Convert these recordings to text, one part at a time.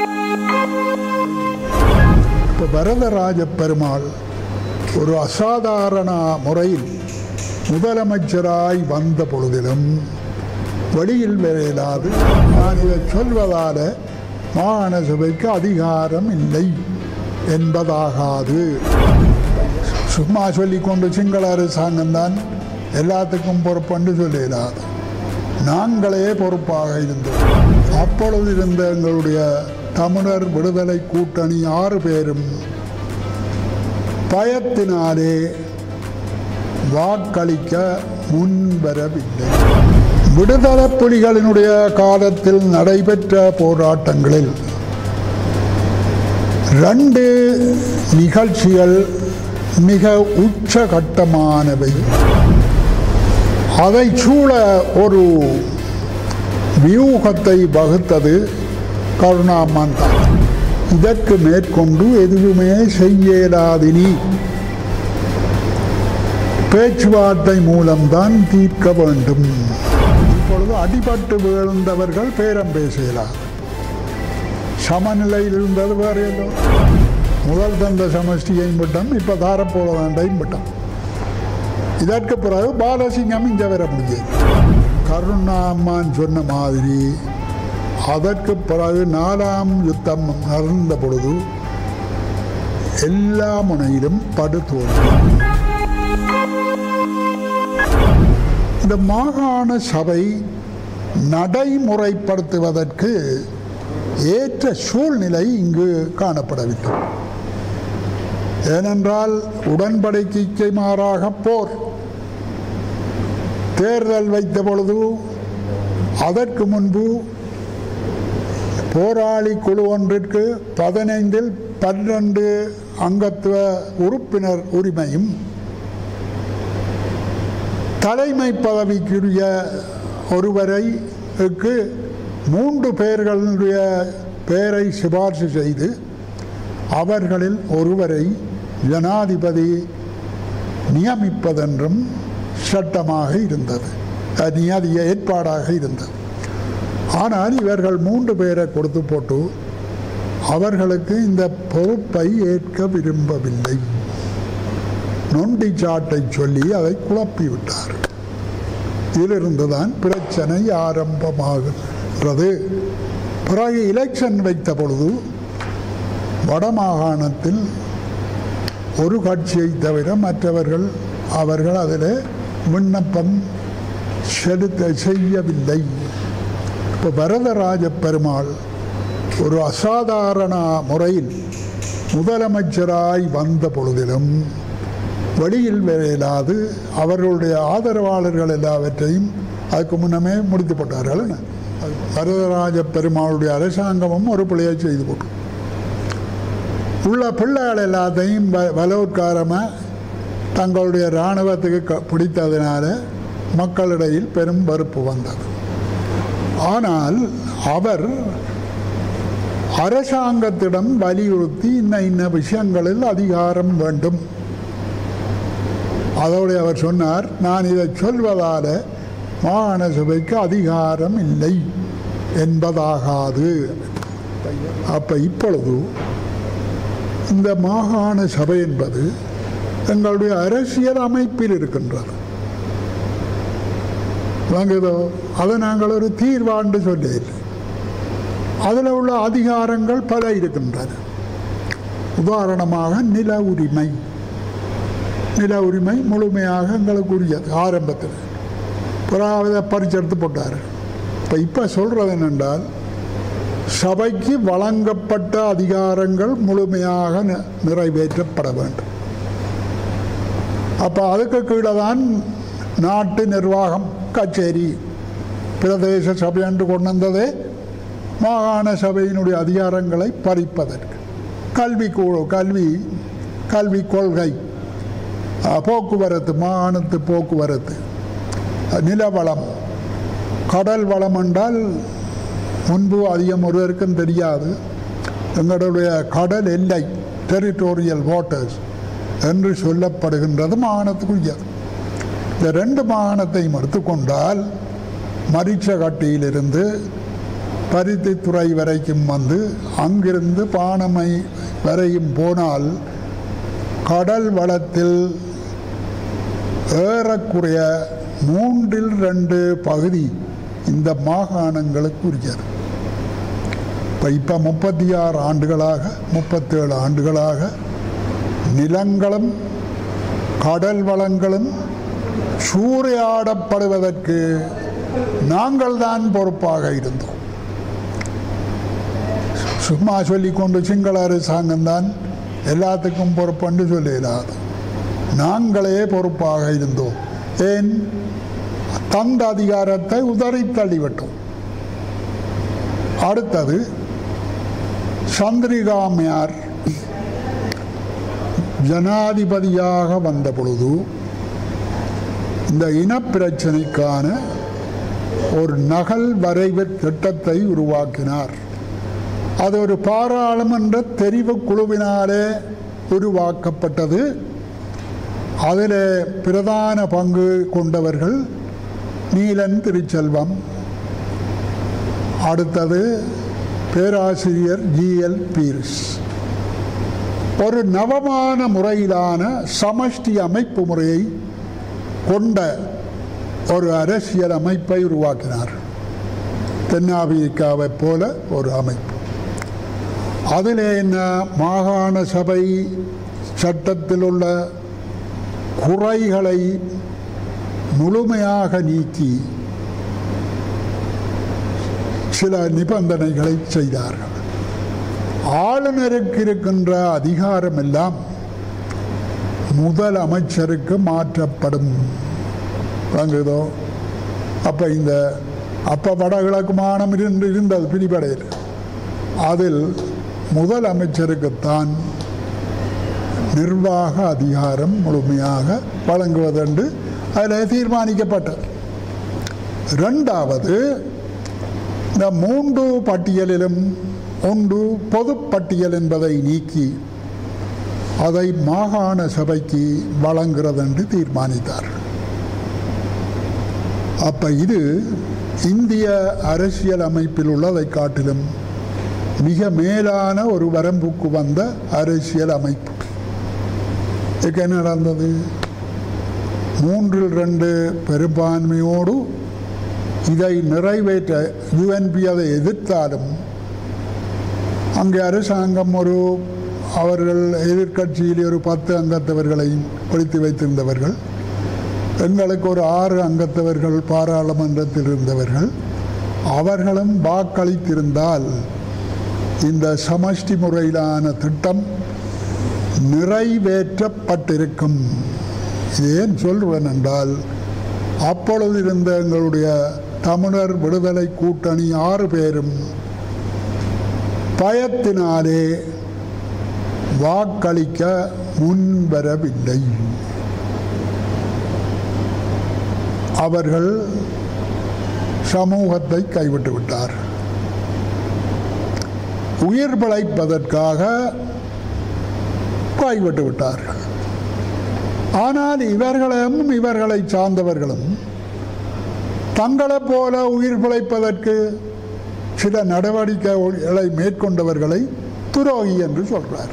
இப்போ வரதராஜ பெருமாள் ஒரு அசாதாரண முறையில் முதலமைச்சராய் வந்த பொழுதிலும் வெளியில் வரையிலாது நான் இதை சொல்வதால மாகாண சபைக்கு அதிகாரம் இல்லை என்பதாகாது சும்மா சொல்லிக்கொண்டு சிங்கள அரசாங்கம் தான் எல்லாத்துக்கும் பொறுப்புண்டு சொல்லிடாது நாங்களே பொறுப்பாக இருந்தோம் அப்பொழுது இருந்த எங்களுடைய தமிழர் விடுதலை கூட்டணி ஆறு பேரும் பயத்தினாலே வாக்களிக்க முன்வரவில்லை விடுதலை புலிகளினுடைய காலத்தில் நடைபெற்ற போராட்டங்களில் ரெண்டு நிகழ்ச்சிகள் மிக உச்சகட்டமானவை அதை சூழ ஒரு வியூகத்தை வகுத்தது கருணாமன் தான் இதற்கு மேற்கொண்டு எதுவுமே செய்யலாதினி பேச்சுவார்த்தை மூலம்தான் தீர்க்க வேண்டும் இப்பொழுது அடிபட்டு வீழ்ந்தவர்கள் பேரம் பேசலாம் சமநிலையில் இருந்தது வேறு ஏதோ முதல் தந்த சமஷ்டியையும் விட்டோம் இப்போ தாரப்போல வேண்டையும் விட்டோம் இதற்கு பிறகு பாலசிங்கம் இங்கே வர முடியாது கருணாம்மான் சொன்ன மாதிரி அதற்கு பிறகு நாலாம் யுத்தம் நடந்த பொழுது எல்லா முனையிலும் படுதோல்வி இந்த மாகாண சபை நடைமுறைப்படுத்துவதற்கு ஏற்ற சூழ்நிலை இங்கு காணப்படவில்லை ஏனென்றால் உடன்படிக்கைக்கு மாறாக போர் தேர்தல் வைத்த பொழுது அதற்கு முன்பு போராளி குழு ஒன்றிற்கு பதினைந்தில் பன்னிரண்டு அங்கத்துவ உறுப்பினர் உரிமையும் தலைமை பதவிக்குரிய ஒருவரைக்கு மூன்று பேர்களுடைய பெயரை சிபார்சு செய்து அவர்களில் ஒருவரை ஜனாதிபதி நியமிப்பதென்றும் சட்டமாக இருந்தது அது நியதிய ஏற்பாடாக இருந்தது ஆனால் இவர்கள் மூன்று பேரை கொடுத்து போட்டு அவர்களுக்கு இந்த பொறுப்பை ஏற்க விரும்பவில்லை நொண்டி சாட்டை சொல்லி அதை குழப்பி விட்டார் இதிலிருந்து தான் பிரச்சனை ஆரம்பமாகின்றது பிறகு எலெக்ஷன் வைத்த பொழுது வடமாகாணத்தில் ஒரு கட்சியை தவிர மற்றவர்கள் அவர்கள் அதில் விண்ணப்பம் செலுத்த செய்யவில்லை இப்போ வரதராஜ பெருமாள் ஒரு அசாதாரண முறையில் முதலமைச்சராய் வந்த பொழுதிலும் வெளியில் வரையிலாது அவர்களுடைய ஆதரவாளர்கள் எல்லாவற்றையும் அதுக்கு முன்னமே முடித்து போட்டார்கள் என்ன? வரதராஜ பெருமாளுடைய அரசாங்கமும் ஒரு பிள்ளையை செய்து போட்டு உள்ள பிள்ளைகள் எல்லாத்தையும் வ வலோத்காரமாக தங்களுடைய இராணுவத்துக்கு க பிடித்ததினால மக்களிடையில் பெரும் வெறுப்பு வந்தது ஆனால் அவர் அரசாங்கத்திடம் வலியுறுத்தி இன்ன இன்ன விஷயங்களில் அதிகாரம் வேண்டும் அதோடு அவர் சொன்னார் நான் இதை சொல்வதால மாகாண சபைக்கு அதிகாரம் இல்லை என்பதாகாது அப்ப இப்பொழுது இந்த மாகாண சபை என்பது எங்களுடைய அரசியல் அமைப்பில் இருக்கின்றது வாங்குதோ அதை நாங்கள் ஒரு தீர்வாண்டு சொல்லியில் அதில் உள்ள அதிகாரங்கள் பல இருக்கின்றன உதாரணமாக நில உரிமை நில உரிமை முழுமையாக எங்களுக்கு உரியது ஆரம்பத்தில் புறாவதை பறிச்செடுத்து போட்டார் இப்போ இப்போ சொல்கிறது என்னென்றால் சபைக்கு வழங்கப்பட்ட அதிகாரங்கள் முழுமையாக நி- நிறைவேற்றப்பட வேண்டும் அப்போ அதுக்கு கீழே தான் நாட்டு நிர்வாகம் கச்சேரி பிரதேச சபை என்று கொண்டு வந்ததே மாகாண சபையினுடைய அதிகாரங்களை பறிப்பதற்கு கல்வி குழு கல்வி கல்வி கொள்கை அஹ், போக்குவரத்து மாகாணத்து போக்குவரத்து அஹ், நிலவளம் கடல் வளம் என்றால் முன்பு அதிகம் ஒருவருக்கும் தெரியாது எங்களுடைய கடல் எல்லை டெரிட்டோரியல் வாட்டர்ஸ் என்று சொல்லப்படுகின்றது மாகாணத்துக்குரியது இந்த ரெண்டு மாகாணத்தையும் எடுத்துக்கொண்டால் மரிச்சகட்டியிலிருந்து பருத்தித்துறை வரைக்கும் வந்து அங்கிருந்து பானமை வரையும் போனால் கடல் வளத்தில் ஏறக்குறைய மூன்றில் ரெண்டு பகுதி இந்த மாகாணங்களுக்கு உரியது இப்போ இப்போ முப்பத்தி ஆறு ஆண்டுகளாக முப்பத்தேழு ஆண்டுகளாக நிலங்களும் கடல் வளங்களும் சூறையாடப்படுவதற்கு நாங்கள் தான் பொறுப்பாக இருந்தோம் சும்மா சொல்லிக்கொண்டு சிங்கள அரசாங்கம் தான் எல்லாத்துக்கும் பொறுப்புன்னு சொல்லலாது நாங்களே பொறுப்பாக இருந்தோம் ஏன் தந்த அதிகாரத்தை உதறி தள்ளிவிட்டோம் அடுத்தது சந்திரிகாமையார் ஜனாதிபதியாக வந்த பொழுது இந்த இனப்பிரச்சனைக்கான ஒரு நகல் வரைவு திட்டத்தை உருவாக்கினார் அது ஒரு பாராளுமன்ற தெரிவு குழுவினாலே உருவாக்கப்பட்டது அதில் பிரதான பங்கு கொண்டவர்கள் நீலன் திருச்செல்வம் அடுத்தது பேராசிரியர் ஜிஎல் பீர்ஸ் ஒரு நவமான முறையிலான சமஷ்டி அமைப்பு முறையை கொண்ட ஒரு அரசியல் அமைப்பை உருவாக்கினார் தென்னாப்பிரிக்காவைப் போல ஒரு அமைப்பு அதில் என்ன மாகாண சபை சட்டத்தில் உள்ள குறைகளை முழுமையாக நீக்கி சில நிபந்தனைகளை செய்தார்கள் ஆளுநருக்கு இருக்கின்ற அதிகாரம் எல்லாம் முதல் அமைச்சருக்கு மாற்றப்படும் வழங்குதோ அப்போ இந்த அப்போ வடகிழக்கு மாநிலம் இருந்து இருந்தது பிரிபடையில் அதில் முதல் அமைச்சருக்குத்தான் நிர்வாக அதிகாரம் முழுமையாக வழங்குவதென்று அதில் தீர்மானிக்கப்பட்டது ரெண்டாவது இந்த மூன்று பட்டியலிலும் ஒன்று பொது பட்டியல் என்பதை நீக்கி அதை மாகாண சபைக்கு வழங்குகிறது என்று தீர்மானித்தார் அப்ப இது இந்திய அரசியல் அமைப்பில் உள்ளதை காட்டிலும் மிக மேலான ஒரு வரம்புக்கு வந்த அரசியல் அமைப்பு இதுக்கு என்ன நடந்தது மூன்றில் ரெண்டு பெரும்பான்மையோடு இதை நிறைவேற்ற யுஎன்பி அதை எதிர்த்தாலும் அங்கே அரசாங்கம் ஒரு அவர்கள் எதிர்க்கட்சியில் ஒரு பத்து அங்கத்தவர்களை ஒழித்து வைத்திருந்தவர்கள் எங்களுக்கு ஒரு ஆறு அங்கத்தவர்கள் பாராளுமன்றத்தில் இருந்தவர்கள் அவர்களும் வாக்களித்திருந்தால் இந்த சமஷ்டி முறையிலான திட்டம் நிறைவேற்றப்பட்டிருக்கும் இது ஏன் சொல்வேன் என்றால் அப்பொழுது இருந்த எங்களுடைய தமிழர் விடுதலை கூட்டணி ஆறு பேரும் பயத்தினாலே வாக்களிக்க முன்வரவில்லை அவர்கள் சமூகத்தை கைவிட்டு விட்டார் உயிர் பிழைப்பதற்காக கைவிட்டு விட்டார்கள் ஆனால் இவர்களும் இவர்களை சார்ந்தவர்களும் தங்களைப் போல உயிர் பிழைப்பதற்கு சில நடவடிக்கைகளை மேற்கொண்டவர்களை துரோகி என்று சொல்றார்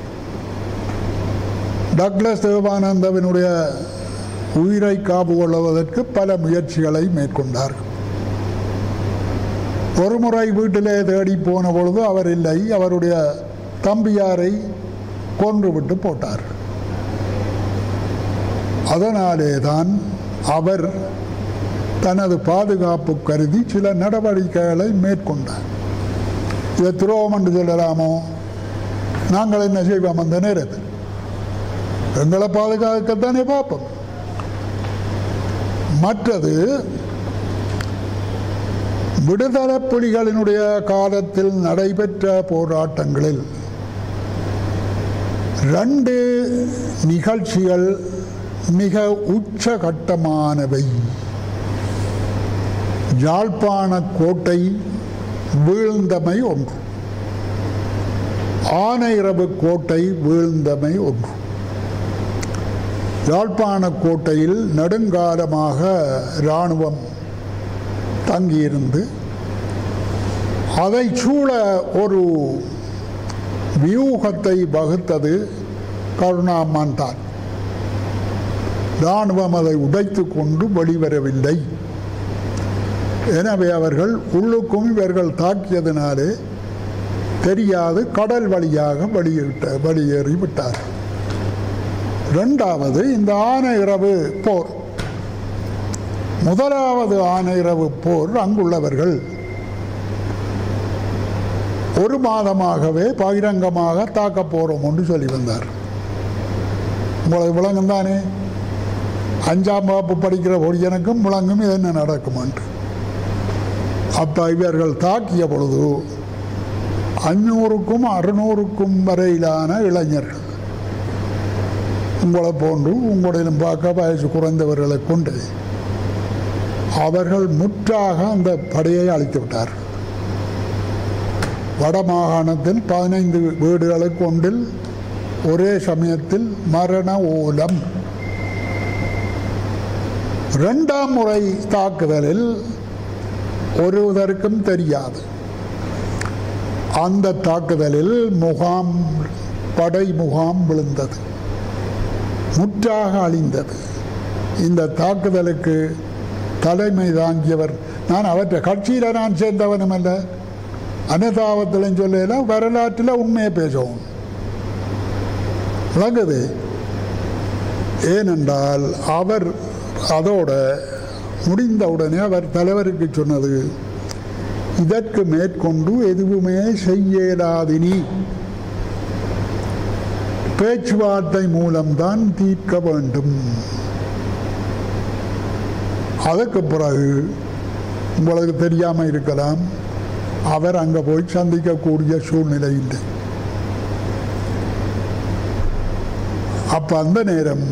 டக்ளஸ் தேவானந்தவினுடைய உயிரை காப்பு கொள்வதற்கு பல முயற்சிகளை மேற்கொண்டார்கள் ஒரு முறை வீட்டிலே தேடி போன பொழுது அவர் இல்லை அவருடைய தம்பியாரை கொன்றுவிட்டு போட்டார் அதனாலே தான் அவர் தனது பாதுகாப்பு கருதி சில நடவடிக்கைகளை மேற்கொண்டார் இதை துரோகம் என்று சொல்லலாமோ நாங்கள் என்ன செய்வோம் அந்த நேரத்தில் எங்களை பாதுகாக்கத்தானே பார்ப்போம் மற்றது விடுதலை புலிகளினுடைய காலத்தில் நடைபெற்ற போராட்டங்களில் ரெண்டு நிகழ்ச்சிகள் மிக உச்சகட்டமானவை யாழ்ப்பாண கோட்டை வீழ்ந்தமை ஒன்று ஆனையிரவு கோட்டை வீழ்ந்தமை ஒன்று யாழ்ப்பாண கோட்டையில் நெடுங்காலமாக இராணுவம் தங்கியிருந்து அதை சூழ ஒரு வியூகத்தை வகுத்தது கருணாம்மான் தான் இராணுவம் அதை உடைத்து கொண்டு வெளிவரவில்லை எனவே அவர்கள் உள்ளுக்கும் இவர்கள் தாக்கியதினாலே தெரியாது கடல் வழியாக வெளியிட்ட வெளியேறி விட்டார் இரண்டாவது இந்த ஆனையிரவு போர் முதலாவது ஆனையிரவு போர் அங்குள்ளவர்கள் ஒரு மாதமாகவே பகிரங்கமாக தாக்க போறோம் என்று சொல்லி வந்தார் உங்களுக்கு விளங்கும் தானே அஞ்சாம் வகுப்பு படிக்கிற ஒடியனுக்கும் விளங்கும் இது என்ன நடக்கும் என்று அப்ப இவர்கள் தாக்கிய பொழுது அஞ்சூறுக்கும் அறுநூறுக்கும் வரையிலான இளைஞர்கள் உங்களை போன்று உங்களிடம் பார்க்க வயசு குறைந்தவர்களை கொண்டு அவர்கள் முற்றாக அந்த படையை அழித்து விட்டார் வடமாகாணத்தில் பதினைந்து வீடுகளுக்கு ஒன்றில் ஒரே சமயத்தில் மரண ஓலம் இரண்டாம் முறை தாக்குதலில் ஒருவருக்கும் தெரியாது அந்த தாக்குதலில் முகாம் படை முகாம் விழுந்தது முற்றாக அழிந்தது இந்த தாக்குதலுக்கு தலைமை தாங்கியவர் நான் அவற்றை கட்சியில் நான் சேர்ந்தவனும் அல்ல அனுதாபத்திலும் சொல்லலாம் வரலாற்றில் உண்மையை பேசவும் விளங்குது ஏனென்றால் அவர் அதோட முடிந்தவுடனே அவர் தலைவருக்கு சொன்னது இதற்கு மேற்கொண்டு எதுவுமே செய்யலாதினி பேச்சுவார்த்தை மூலம்தான் தீர்க்க வேண்டும் அதுக்கு பிறகு உங்களுக்கு தெரியாமல் இருக்கலாம் அவர் அங்கே போய் சந்திக்கக்கூடிய சூழ்நிலை இல்லை அப்போ அந்த நேரம்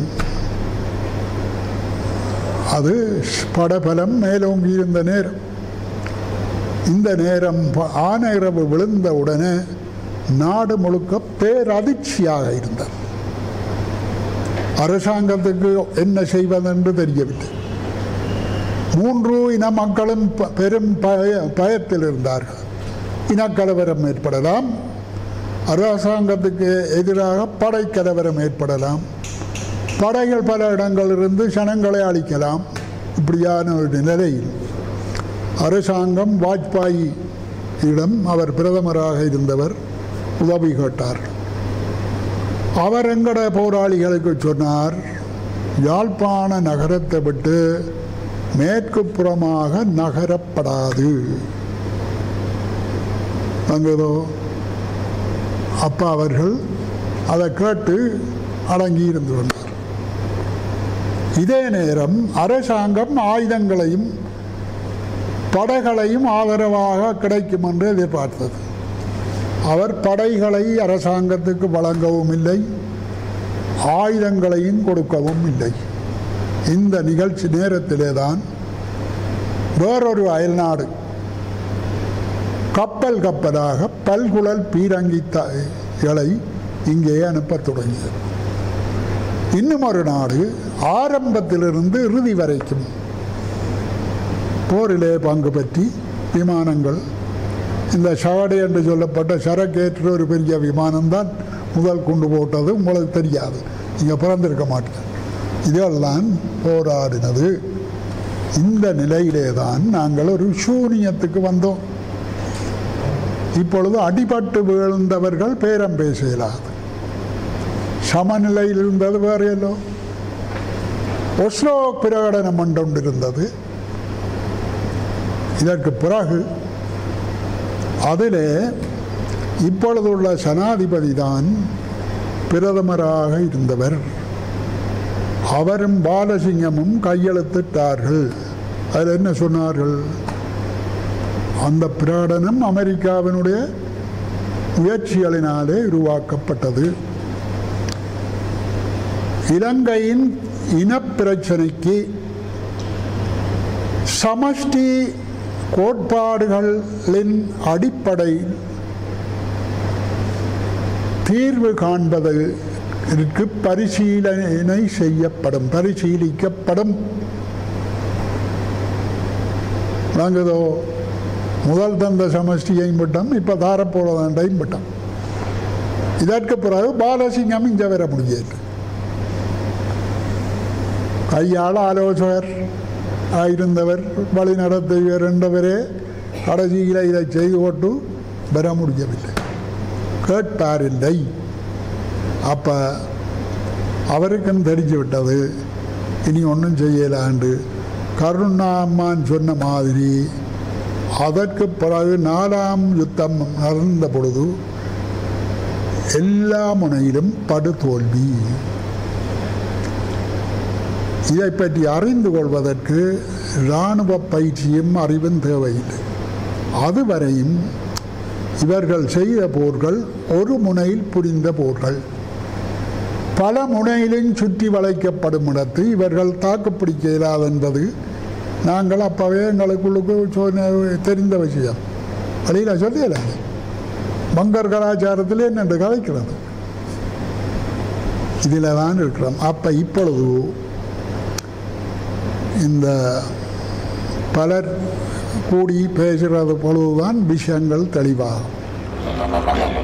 அது படபலம் மேலோங்கி இருந்த நேரம் இந்த நேரம் ப- ஆனையிரவு விழுந்த உடனே நாடு முழுக்க பேரதிர்ச்சியாக இருந்தது அரசாங்கத்துக்கு என்ன செய்வதென்று தெரியவில்லை மூன்று இன மக்களும் ப- பெரும் பய பயத்தில் இருந்தார்கள் இனக்கலவரம் ஏற்படலாம் அரசாங்கத்துக்கு எதிராக படைக்கலவரம் ஏற்படலாம் படைகள் பல இடங்களிலிருந்து சனங்களை அழிக்கலாம் இப்படியான ஒரு நிலையில் அரசாங்கம் வாஜ்பாயிடம் அவர் பிரதமராக இருந்தவர் உதவி கேட்டார் அவர் எங்கட போராளிகளுக்கு சொன்னார் யாழ்ப்பாண நகரத்தை விட்டு மேற்கு புறமாக நகரப்படாது அங்கதோ அப்பா அவர்கள் அதை கேட்டு அடங்கி இருந்து கொண்டார் இதே நேரம் அரசாங்கம் ஆயுதங்களையும் படைகளையும் ஆதரவாக கிடைக்கும் என்று எதிர்பார்த்தது அவர் படைகளை அரசாங்கத்துக்கு வழங்கவும் இல்லை ஆயுதங்களையும் கொடுக்கவும் இல்லை இந்த நிகழ்ச்சி நேரத்திலே தான் வேறொரு அயல்நாடு கப்பல் கப்பலாக பல்குழல் பீரங்கி களை இங்கே அனுப்பத் தொடங்கியது இன்னும் ஒரு நாடு ஆரம்பத்திலிருந்து இறுதி வரைக்கும் போரிலே பங்கு பற்றி விமானங்கள் இந்த ஷாடை என்று சொல்லப்பட்ட சரக்கேற்ற ஒரு பெரிய விமானம்தான் முதல் கொண்டு போட்டது உங்களுக்கு தெரியாது இங்கே பிறந்திருக்க மாட்டேன் இதெல்லாம் போராடினது இந்த நிலையிலே தான் நாங்கள் ஒரு சூனியத்துக்கு வந்தோம் இப்பொழுது அடிபட்டு வீழ்ந்தவர்கள் பேரம் பேச இயலாது சமநிலையில் இருந்தது வேறு எல்லோ ஒஸ்லோ பிரகடனம் கொண்டிருந்தது இதற்கு பிறகு அதிலே இப்பொழுதுள்ள சனாதிபதி தான் பிரதமராக இருந்தவர் அவரும் பாலசிங்கமும் கையெழுத்திட்டார்கள் அதில் என்ன சொன்னார்கள் அந்த பிரகடனம் அமெரிக்காவினுடைய முயற்சிகளினாலே உருவாக்கப்பட்டது இலங்கையின் இனப்பிரச்சனைக்கு சமஷ்டி கோட்பாடுகளின் அடிப்படையில் தீர்வு காண்பதற்கு பரிசீலனை செய்யப்படும் பரிசீலிக்கப்படும் விளங்குதோ முதல் தந்த சமஷ்டியையும் விட்டோம் இப்போ தாரப்போலதாண்டையும் விட்டோம் இதற்கு பிறகு பாலசிங்கம் இங்கே வர முடியாது கையால் ஆலோசகர் ஆயிருந்தவர் வழி நடத்தியவர் என்றவரே கடைசியில் இதை செய்து கொண்டு வர முடியவில்லை கேட்பாரில்லை அப்போ அவருக்கும் தெரிஞ்சு விட்டது இனி ஒன்றும் செய்யலாண்டு கருணா அம்மான் சொன்ன மாதிரி அதற்கு பிறகு நாலாம் யுத்தம் நடந்த பொழுது எல்லா முனையிலும் படுதோல்வி இதை பற்றி அறிந்து கொள்வதற்கு இராணுவ பயிற்சியும் அறிவும் தேவையில்லை அதுவரையும் இவர்கள் செய்த போர்கள் ஒரு முனையில் புரிந்த போர்கள் பல முனையிலும் சுற்றி வளைக்கப்படும் இடத்து இவர்கள் தாக்குப்பிடிக்க இயலாது என்பது நாங்கள் அப்போவே எங்களுக்குள்ளுக்கு சொன்ன- தெரிந்த விஷயம் வழியில் சொல்லல பங்கர் கலாச்சாரத்தில் என்னென்று கதைக்கிறது இதில் தான் இருக்கிறோம் அப்போ இப்பொழுது இந்த பலர் கூடி பேசுகிறது பொழுதுதான் விஷயங்கள் தெளிவாகும்